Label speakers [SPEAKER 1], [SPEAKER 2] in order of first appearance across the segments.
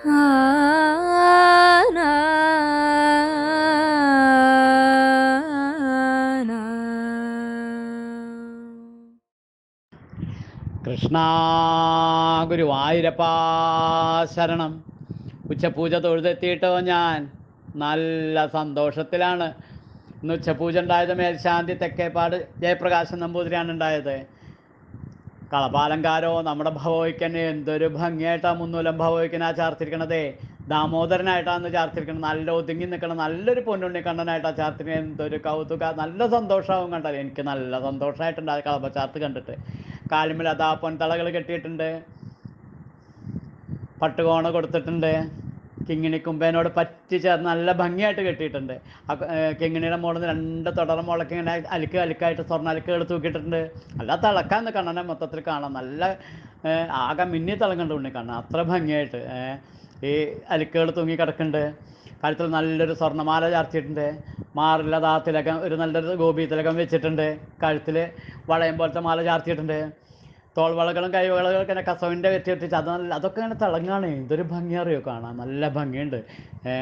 [SPEAKER 1] കൃഷ്ണ ഗുരുവായൂരപ്പാ ശരണം ഉച്ചപൂജ തൊഴുതെത്തിയിട്ടോ ഞാൻ നല്ല സന്തോഷത്തിലാണ് ഇന്ന് ഉച്ചപൂജ ഉണ്ടായത് മേൽശാന്തി തെക്കേപ്പാട് ജയപ്രകാശൻ നമ്പൂതിരിയാണ് ഉണ്ടായത് കളപാലങ്കാരോ നമ്മുടെ ഭവോയ്ക്കന്നെ എന്തൊരു ഭംഗിയായിട്ടാണ് മുന്നൂലം ഭവോയ്ക്കനാ ചാർത്തിരിക്കണതേ ദാമോദരനായിട്ടാണ് ചാർത്തിരിക്കണത് നല്ല ഒതുങ്ങി നിൽക്കണം നല്ലൊരു പൊന്നുണ്ണി കണ്ണനായിട്ടാണ് ചാർത്തിരിക്കണത് എന്തൊരു കൗതുക നല്ല സന്തോഷമാവും കണ്ടാൽ എനിക്ക് നല്ല സന്തോഷമായിട്ടുണ്ട് ആ കളപ്പ ചാർത്ത് കണ്ടിട്ട് കാലുമ്മിൽ അതാ പൊൻതളകൾ കെട്ടിയിട്ടുണ്ട് പട്ടുകോണ കൊടുത്തിട്ടുണ്ട് കിങ്ങിണി കുമ്പേനോട് പറ്റി ചേർന്ന് നല്ല ഭംഗിയായിട്ട് കെട്ടിയിട്ടുണ്ട് ആ ക- ഏ, കിങ്ങിണിയുടെ മുകളിൽ നിന്ന് രണ്ട് തുടർ മുളക്ക് ഇങ്ങനെ അലുക്ക് അലുക്കായിട്ട് സ്വർണ്ണ അലുക്കുകൾ തൂക്കിയിട്ടുണ്ട് നല്ല തിളക്കാന്ന് കണ്ണനെ മൊത്തത്തിൽ കാണാം നല്ല ഏ, ആകെ മിന്നി തിളങ്ങുന്നുണ്ട് ഉണ്ണി കാണാൻ അത്ര ഭംഗിയായിട്ട് ഏ, ഈ അലുക്കുകൾ തൂങ്ങി കിടക്കുന്നുണ്ട് കഴുത്തിൽ നല്ലൊരു സ്വർണ്ണമാല ചാർത്തിയിട്ടുണ്ട് മാറില്ല ദാ തിലകം ഒരു നല്ലൊരു ഗോപി തിലകം വെച്ചിട്ടുണ്ട് കഴുത്തിൽ വളയം പോലത്തെ മാല ചാർത്തിയിട്ടുണ്ട് തോൾവളകളും കൈവളകളൊക്കെ ഇങ്ങനെ കസവിൻ്റെ വെച്ചിട്ട് അത് നല്ല അതൊക്കെ ഇങ്ങനെ തിളങ്ങാണ് എന്തൊരു ഭംഗി അറിയോ കാണാൻ നല്ല ഭംഗിയുണ്ട് ഏ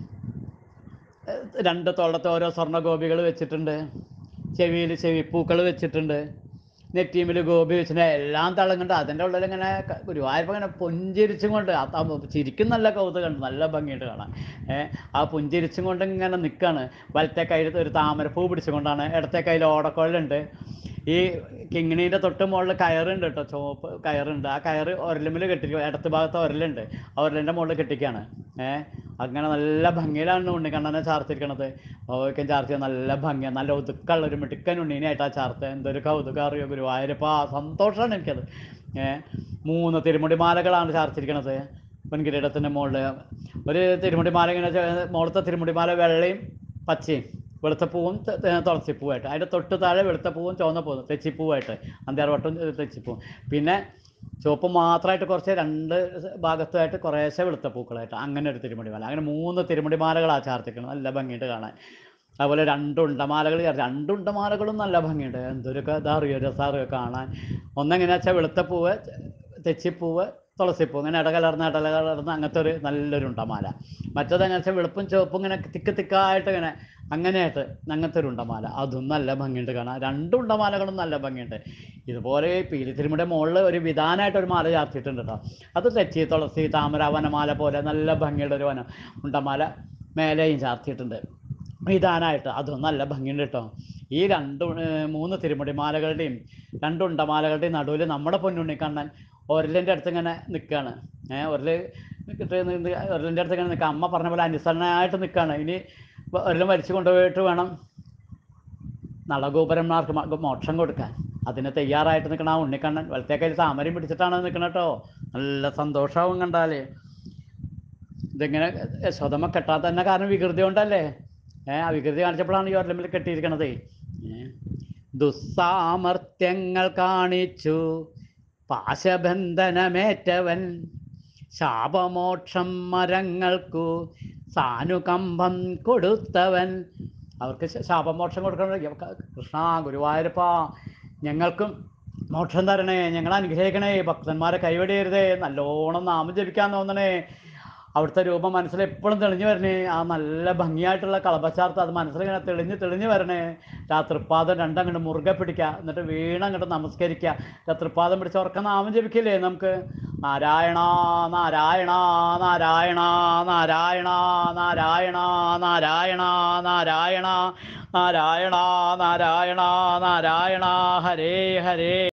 [SPEAKER 1] രണ്ട് തോളത്ത് ഓരോ സ്വർണ്ണ ഗോപികൾ വെച്ചിട്ടുണ്ട് ചെവിയിൽ ചെവിപ്പൂക്കൾ വെച്ചിട്ടുണ്ട് നെറ്റീമിൽ ഗോപി വെച്ചിട്ടുണ്ട് എല്ലാം തിളങ്ങുന്നുണ്ട് അതിൻ്റെ ഉള്ളിൽ ഇങ്ങനെ ക- ഗുരുവായൂരപ്പ ഇങ്ങനെ പുഞ്ചിരിച്ചും കൊണ്ട് ആ ത- ചിരിക്കും നല്ല കൗതുകമുണ്ട് നല്ല ഭംഗിയുണ്ട് കാണാൻ ഏഹ് ആ പുഞ്ചിരിച്ചും കൊണ്ട് ഇങ്ങനെ നിൽക്കുകയാണ് വലത്തെ കയ്യിൽ ഒരു താമരപ്പൂ പിടിച്ചുകൊണ്ടാണ് ഇടത്തെ കയ്യിൽ ഓടക്കുഴലുണ്ട് ഈ കിങ്ങിണീൻ്റെ തൊട്ട് മുകളിൽ കയറുണ്ട് കേട്ടോ ചുവപ്പ് കയറുണ്ട് ആ കയറ് ഒരലുമ്മിൽ കെട്ടിക്കും ഇടത്ത് ഭാഗത്ത് ഒരലുണ്ട് ആ ഒരലിൻ്റെ മുകളിൽ കെട്ടിക്കാണ് ഏഹ് അങ്ങനെ നല്ല ഭംഗിയിലാണ് ഉണ്ണിക്കണ്ണനെ ചാർത്തിരിക്കണത് ഓക്കെ ചാർത്തിയ നല്ല ഭംഗിയാണ് നല്ല ഒതുക്കമുള്ള ഒരു മിടുക്കൻ ഉണ്ണീനായിട്ടാ ചാർത്ത് എന്തൊരു കൗതുകം അറിയോ ഗുരുവായൂരപ്പാ സന്തോഷമാണ് എനിക്കത് ഏഹ് മൂന്ന് തിരുമുടിമാലകളാണ് ചാർത്തിരിക്കണത് പൊൻകിരീടത്തിൻ്റെ മുകളിൽ ഒരു തിരുമുടിമാല ഇങ്ങനെ ചെ- മുകളിലത്തെ തിരുമുടിമാല വെള്ളയും പച്ചയും വെളുത്തപ്പൂവും ത- ത- തുളസിപ്പൂവായിട്ട് അതിൻ്റെ തൊട്ട് താഴെ വെളുത്തപ്പൂവും ചുവന്ന പൂവും തെച്ചിപ്പൂവായിട്ട് അന്ത്യാർവട്ടം തെച്ചിപ്പൂവും പിന്നെ ചുവപ്പ് മാത്രമായിട്ട് കുറച്ച് രണ്ട് ഭാഗത്തായിട്ട് കുറേശ്ശെ വെളുത്ത പൂക്കളായിട്ട് അങ്ങനെ ഒരു തിരുമുടിമാല അങ്ങനെ മൂന്ന് തിരുമുടിമാലകളാണ് ചാർത്തിക്കണം നല്ല ഭംഗിയുണ്ട് കാണാൻ അതുപോലെ രണ്ട് ഉണ്ടമാലകൾ ചേർത്ത് രണ്ട് ഉണ്ടമാലകളും നല്ല ഭംഗിയുണ്ട് എന്തൊരു ഇതാ അറിയോ രസാറിയോ കാണാൻ ഒന്നെങ്ങനെയാ വെച്ചാൽ വെളുത്ത പൂവ് തെച്ചിപ്പൂവ് തുളസിപ്പൂ ഇങ്ങനെ ഇടകലർന്ന് ഇടകലർന്ന് അങ്ങനത്തെ ഒരു നല്ലൊരു ഉണ്ടമാല മറ്റേത് എങ്ങനെ വെച്ചാൽ വെളുപ്പും ചുവപ്പും ഇങ്ങനെ തിക്ക് തിക്കായിട്ട് ഇങ്ങനെ അങ്ങനെയായിട്ട് അങ്ങനത്തെ ഒരു ഉണ്ടമാല അതും നല്ല ഭംഗിയുണ്ട് കാണാൻ രണ്ട് ഉണ്ടമാലകളും നല്ല ഭംഗിയുണ്ട് ഇതുപോലെ പീലി തിരുമുടെ മുകളിൽ ഒരു വിധാനമായിട്ട് ഒരു മാല ചാർത്തിയിട്ടുണ്ട് കേട്ടോ അത് തെച്ചി തുളസി താമര വനമാല പോലെ നല്ല ഭംഗിയുള്ള ഒരു വനം ഉണ്ടമാല മേലെയും ചാർത്തിയിട്ടുണ്ട് വിധാനമായിട്ട് അതും നല്ല ഭംഗിയുണ്ട് കേട്ടോ ഈ രണ്ട് ഉ- ഏർ മൂന്ന് തിരുമുടിമാലകളുടെയും രണ്ട് ഉണ്ടമാലകളുടെയും നടുവിൽ നമ്മുടെ പൊന്നുണ്ണിക്കണ്ണൻ ഒരലിൻ്റെ അടുത്ത് ഇങ്ങനെ നിൽക്കുകയാണ് ഏഹ് ഒരല് ഒരലിൻ്റെ അടുത്ത് ഇങ്ങനെ നിൽക്കുക അമ്മ പറഞ്ഞ പോലെ അനുസരണമായിട്ട് നിൽക്കുകയാണ് ഇനി ഒരല് മരിച്ചു കൊണ്ടുപോയിട്ട് വേണം നളഗോപുരന്മാർക്ക് മ- മോക്ഷം കൊടുക്കാൻ അതിന് തയ്യാറായിട്ട് നിൽക്കണ ആ ഉണ്ണിക്കണ്ണൻ വലത്തെ കയ്യിൽ താമരയും പിടിച്ചിട്ടാണ് നിൽക്കണത് കേട്ടോ നല്ല സന്തോഷമാവും കണ്ടാല് ഇതിങ്ങനെ യശോദമ്മ കെട്ടാത്ത തന്നെ കാരണം വികൃതി കൊണ്ടല്ലേ ഏഹ് ആ വികൃതി കാണിച്ചപ്പോഴാണ് ഈ ഒരലമ്പിൽ കെട്ടിയിരിക്കണത് ഏഹ് ദുസ്സാമർത്ഥ്യങ്ങൾ കാണിച്ചു പാശബന്ധനമേറ്റവൻ ശാപമോക്ഷം മരങ്ങൾക്കു സാനുകമ്പം കൊടുത്തവൻ അവർക്ക് ശ- ശാപമോക്ഷം കൊടുക്കണം ഇവർക്ക് കൃഷ്ണ ഗുരുവായൂരപ്പ ഞങ്ങൾക്കും മോക്ഷം തരണേ ഞങ്ങളെ അനുഗ്രഹിക്കണേ ഭക്തന്മാരെ കൈവടിയരുതേ നല്ലോണം നാമം ജപിക്കാൻ തോന്നണേ അവിടുത്തെ രൂപം മനസ്സിൽ എപ്പോഴും തെളിഞ്ഞു വരണേ ആ നല്ല ഭംഗിയായിട്ടുള്ള കളപച്ചാർത്ത് അത് മനസ്സിലിങ്ങനെ തെളിഞ്ഞ് തെളിഞ്ഞു വരണേ ആ തൃപ്പാദം രണ്ടങ്ങോട്ട് മുറുകെ പിടിക്കുക എന്നിട്ട് വീണങ്ങോട്ട് നമസ്കരിക്കുക ആ തൃപ്പാദം പിടിച്ച് ഉറക്കം നാമം ജപിക്കില്ലേ നമുക്ക് നാരായണ നാരായണ നാരായണ നാരായണ നാരായണ നാരായണ നാരായണ നാരായണ നാരായണ നാരായണ ഹരേ ഹരേ